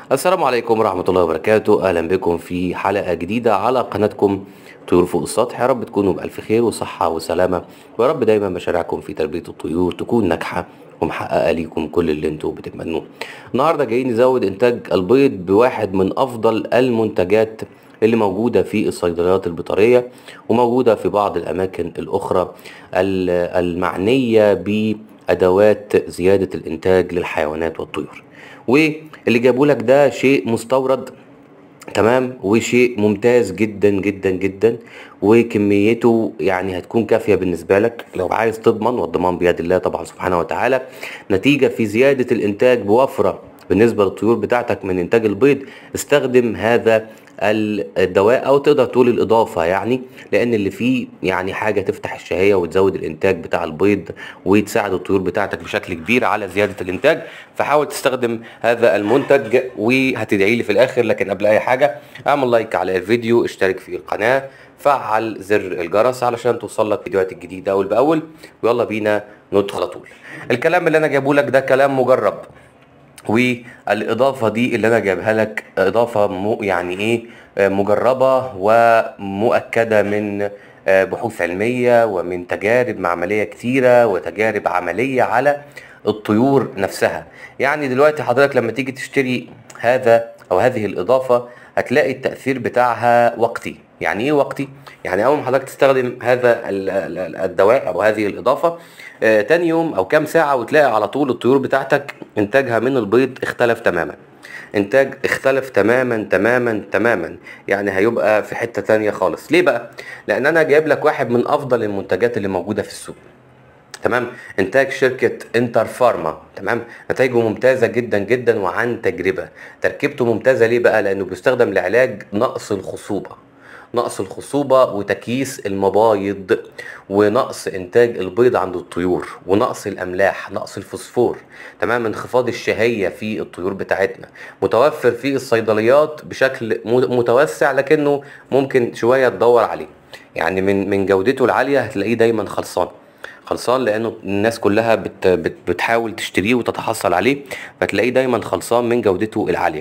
السلام عليكم ورحمة الله وبركاته أهلا بكم في حلقة جديدة على قناتكم طيور فوق السطح يا رب تكونوا بألف خير وصحة وسلامة ويا رب دايما مشاريعكم في تربية الطيور تكون ناجحة ومحققة ليكم كل اللي انتوا بتتمنوه النهاردة جايين نزود إنتاج البيض بواحد من أفضل المنتجات اللي موجودة في الصيدليات البيطرية وموجودة في بعض الأماكن الأخرى ال- المعنية بأدوات زيادة الإنتاج للحيوانات والطيور واللي جابوا لك ده شيء مستورد تمام وشيء ممتاز جدا جدا جدا وكميته يعني هتكون كافية بالنسبة لك لو عايز تضمن والضمان بيد الله طبعا سبحانه وتعالى نتيجة في زيادة الإنتاج بوفرة بالنسبة للطيور بتاعتك من إنتاج البيض استخدم هذا الدواء او تقدر تقول الاضافه يعني لان اللي فيه يعني حاجه تفتح الشهيه وتزود الانتاج بتاع البيض وتساعد الطيور بتاعتك بشكل كبير على زياده الانتاج فحاول تستخدم هذا المنتج وهتدعي لي في الاخر لكن قبل اي حاجه اعمل لايك على الفيديو اشترك في القناه فعل زر الجرس علشان توصل لك فيديوهات الجديده اول باول ويلا بينا ندخل على طول الكلام اللي انا جايبه لك ده كلام مجرب والاضافه دي اللي انا جايبها لك اضافه مو يعني ايه آه، مجربه ومؤكده من آه، بحوث علميه ومن تجارب معمليه كتيره وتجارب عمليه على الطيور نفسها يعني دلوقتي حضرتك لما تيجي تشتري هذا او هذه الاضافه هتلاقي التاثير بتاعها وقتي يعني ايه وقتي يعني اول ما حضرتك تستخدم هذا ال- ال- الدواء او هذه الاضافه آه، تاني يوم او كام ساعه وتلاقي على طول الطيور بتاعتك انتاجها من البيض اختلف تماما انتاج اختلف تماما تماما تماما يعني هيبقى في حته تانية خالص ليه بقى لان انا جايب لك واحد من افضل المنتجات اللي موجوده في السوق تمام انتاج شركه انتر فارما تمام نتائجه ممتازه جدا جدا وعن تجربه تركيبته ممتازه ليه بقى لانه بيستخدم لعلاج نقص الخصوبه نقص الخصوبة وتكييس المبايض ونقص إنتاج البيض عند الطيور ونقص الأملاح نقص الفوسفور تمام انخفاض الشهية في الطيور بتاعتنا متوفر في الصيدليات بشكل م- متوسع لكنه ممكن شوية تدور عليه يعني من من جودته العالية هتلاقيه دايما خلصان خلصان لانه الناس كلها بت بت بتحاول تشتريه وتتحصل عليه فتلاقيه دايما خلصان من جودته العاليه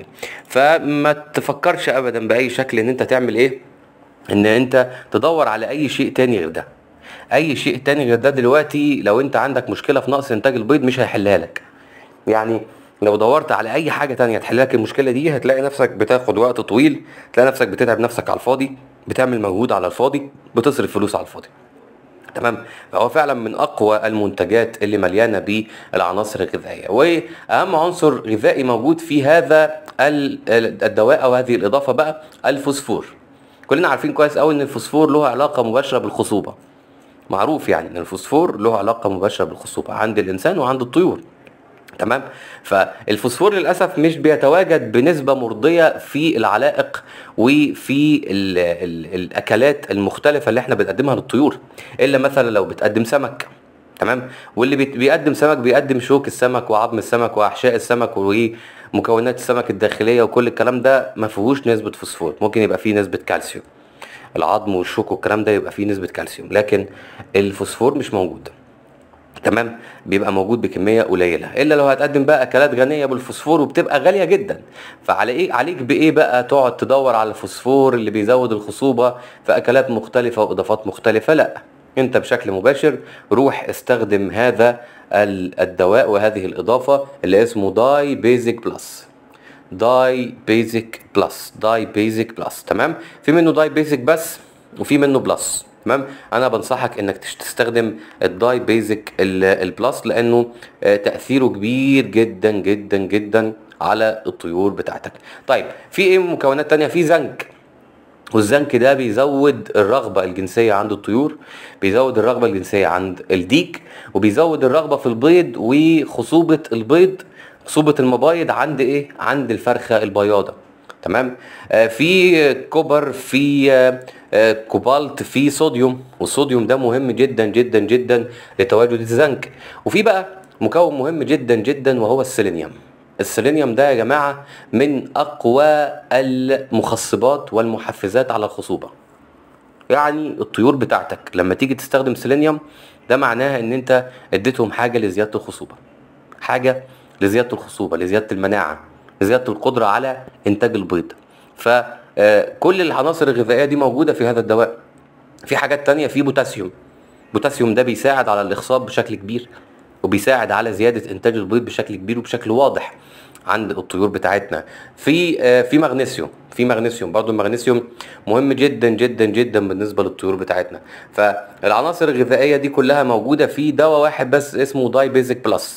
فما تفكرش ابدا باي شكل ان انت تعمل ايه ان انت تدور على اي شيء تاني غير ده اي شيء تاني غير ده دلوقتي لو انت عندك مشكله في نقص انتاج البيض مش هيحلها لك يعني لو دورت على اي حاجه تانية تحل لك المشكله دي هتلاقي نفسك بتاخد وقت طويل تلاقي نفسك بتتعب نفسك على الفاضي بتعمل مجهود على الفاضي بتصرف فلوس على الفاضي تمام فهو فعلا من اقوى المنتجات اللي مليانه بالعناصر الغذائيه واهم عنصر غذائي موجود في هذا ال- ال- الدواء او هذه الاضافه بقى الفوسفور كلنا عارفين كويس قوي ان الفوسفور له علاقه مباشره بالخصوبه معروف يعني ان الفوسفور له علاقه مباشره بالخصوبه عند الانسان وعند الطيور تمام فالفوسفور للاسف مش بيتواجد بنسبه مرضيه في العلائق وفي ال ال الاكلات المختلفه اللي احنا بنقدمها للطيور الا مثلا لو بتقدم سمك تمام واللي بيت- بيقدم سمك بيقدم شوك السمك وعظم السمك واحشاء السمك ومكونات السمك الداخليه وكل الكلام ده ما فيهوش نسبه فوسفور ممكن يبقى فيه نسبه كالسيوم العظم والشوك والكلام ده يبقى فيه نسبه كالسيوم لكن الفوسفور مش موجود تمام بيبقى موجود بكميه قليله الا لو هتقدم بقى اكلات غنيه بالفوسفور وبتبقى غاليه جدا فعلى ايه عليك بايه بقى تقعد تدور على الفوسفور اللي بيزود الخصوبه في اكلات مختلفه واضافات مختلفه لا انت بشكل مباشر روح استخدم هذا ال- الدواء وهذه الاضافه اللي اسمه داي بيزك بلس داي بيزك بلس داي بيزك بلس تمام في منه داي بيزك بس وفي منه بلس تمام انا بنصحك انك تش- تستخدم الداي بيزك ال- البلس لانه آه، تاثيره كبير جدا جدا جدا على الطيور بتاعتك طيب في ايه مكونات تانية في زنك والزنك ده بيزود الرغبة الجنسية عند الطيور بيزود الرغبة الجنسية عند الديك وبيزود الرغبة في البيض وخصوبة البيض خصوبة المبايض عند ايه عند الفرخة البياضة تمام آه في كوبر في آه آه، كوبالت في صوديوم والصوديوم ده مهم جدا جدا جدا لتواجد الزنك وفي بقى مكون مهم جدا جدا وهو السيلينيوم السيلينيوم ده يا جماعة من أقوى المخصبات والمحفزات على الخصوبة يعني الطيور بتاعتك لما تيجي تستخدم سيلينيوم ده معناها ان انت اديتهم حاجة لزيادة الخصوبة حاجة لزيادة الخصوبة لزيادة المناعة زياده القدره على انتاج البيض فكل العناصر الغذائيه دي موجوده في هذا الدواء في حاجات تانية في بوتاسيوم بوتاسيوم ده بيساعد على الاخصاب بشكل كبير وبيساعد على زياده انتاج البيض بشكل كبير وبشكل واضح عند الطيور بتاعتنا في آه، في مغنيسيوم في مغنيسيوم برضو المغنيسيوم مهم جدا جدا جدا بالنسبه للطيور بتاعتنا فالعناصر الغذائيه دي كلها موجوده في دواء واحد بس اسمه داي بيزك بلس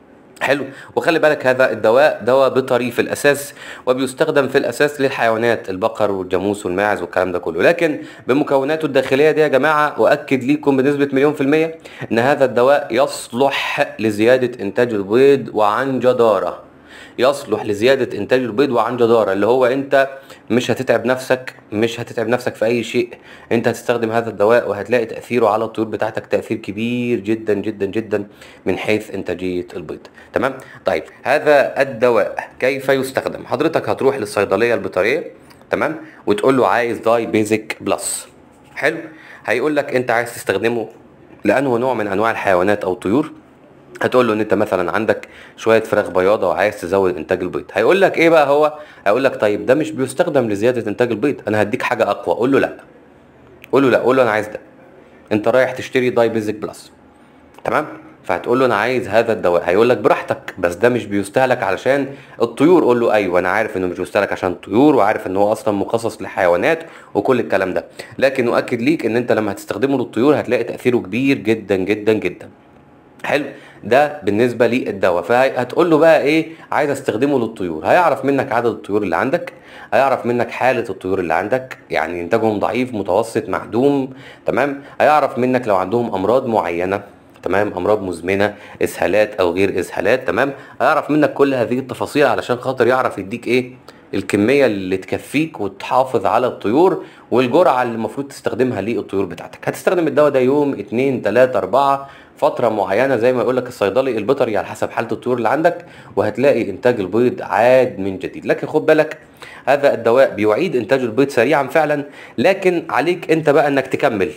حلو وخلي بالك هذا الدواء دواء بيطري في الاساس وبيستخدم في الاساس للحيوانات البقر والجاموس والماعز والكلام ده كله لكن بمكوناته الداخليه دي يا جماعه اؤكد ليكم بنسبه مليون في الميه ان هذا الدواء يصلح لزياده انتاج البيض وعن جداره يصلح لزياده انتاج البيض وعن جداره اللي هو انت مش هتتعب نفسك مش هتتعب نفسك في اي شيء انت هتستخدم هذا الدواء وهتلاقي تاثيره على الطيور بتاعتك تاثير كبير جدا جدا جدا من حيث انتاجيه البيض تمام طيب هذا الدواء كيف يستخدم حضرتك هتروح للصيدليه البيطريه تمام وتقول له عايز داي بيزك بلس حلو هيقول لك انت عايز تستخدمه لانه نوع من انواع الحيوانات او الطيور هتقول له ان انت مثلا عندك شويه فراخ بياضه وعايز تزود انتاج البيض هيقول لك ايه بقى هو هيقول لك طيب ده مش بيستخدم لزياده انتاج البيض انا هديك حاجه اقوى قول له لا قول له لا قول له انا عايز ده انت رايح تشتري داي بيزك بلس تمام فهتقول له انا عايز هذا الدواء هيقول لك براحتك بس ده مش بيستهلك علشان الطيور قول له ايوه انا عارف انه مش بيستهلك عشان الطيور وعارف ان هو اصلا مخصص للحيوانات وكل الكلام ده لكن اؤكد ليك ان انت لما هتستخدمه للطيور هتلاقي تاثيره كبير جدا جدا جدا حلو ده بالنسبه للدواء فهتقول له بقى ايه عايز استخدمه للطيور هيعرف منك عدد الطيور اللي عندك هيعرف منك حاله الطيور اللي عندك يعني انتاجهم ضعيف متوسط معدوم تمام هيعرف منك لو عندهم امراض معينه تمام امراض مزمنه اسهالات او غير اسهالات تمام هيعرف منك كل هذه التفاصيل علشان خاطر يعرف يديك ايه الكميه اللي تكفيك وتحافظ على الطيور والجرعه اللي المفروض تستخدمها للطيور بتاعتك هتستخدم الدواء ده يوم اتنين تلاته اربعه فتره معينه زي ما يقول لك الصيدلي البيطري على حسب حاله الطيور اللي عندك وهتلاقي انتاج البيض عاد من جديد لكن خد بالك هذا الدواء بيعيد انتاج البيض سريعا فعلا لكن عليك انت بقى انك تكمل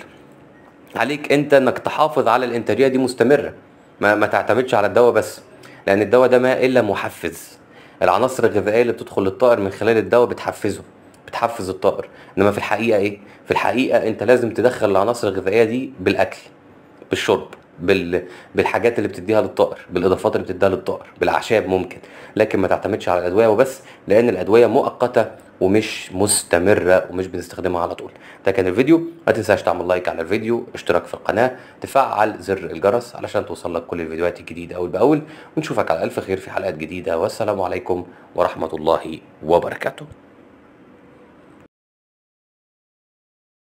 عليك انت انك تحافظ على الانتاجيه دي مستمره ما, ما تعتمدش على الدواء بس لان الدواء ده ما الا محفز العناصر الغذائيه اللي بتدخل للطائر من خلال الدواء بتحفزه بتحفز الطائر انما في الحقيقه ايه في الحقيقه انت لازم تدخل العناصر الغذائيه دي بالاكل بالشرب بال... بالحاجات اللي بتديها للطائر بالاضافات اللي بتديها للطائر بالاعشاب ممكن لكن ما تعتمدش على الادويه وبس لان الادويه مؤقته ومش مستمره ومش بنستخدمها على طول ده كان الفيديو ما تنساش تعمل لايك على الفيديو اشتراك في القناه تفعل زر الجرس علشان توصل لك كل الفيديوهات الجديده اول باول ونشوفك على الف خير في حلقات جديده والسلام عليكم ورحمه الله وبركاته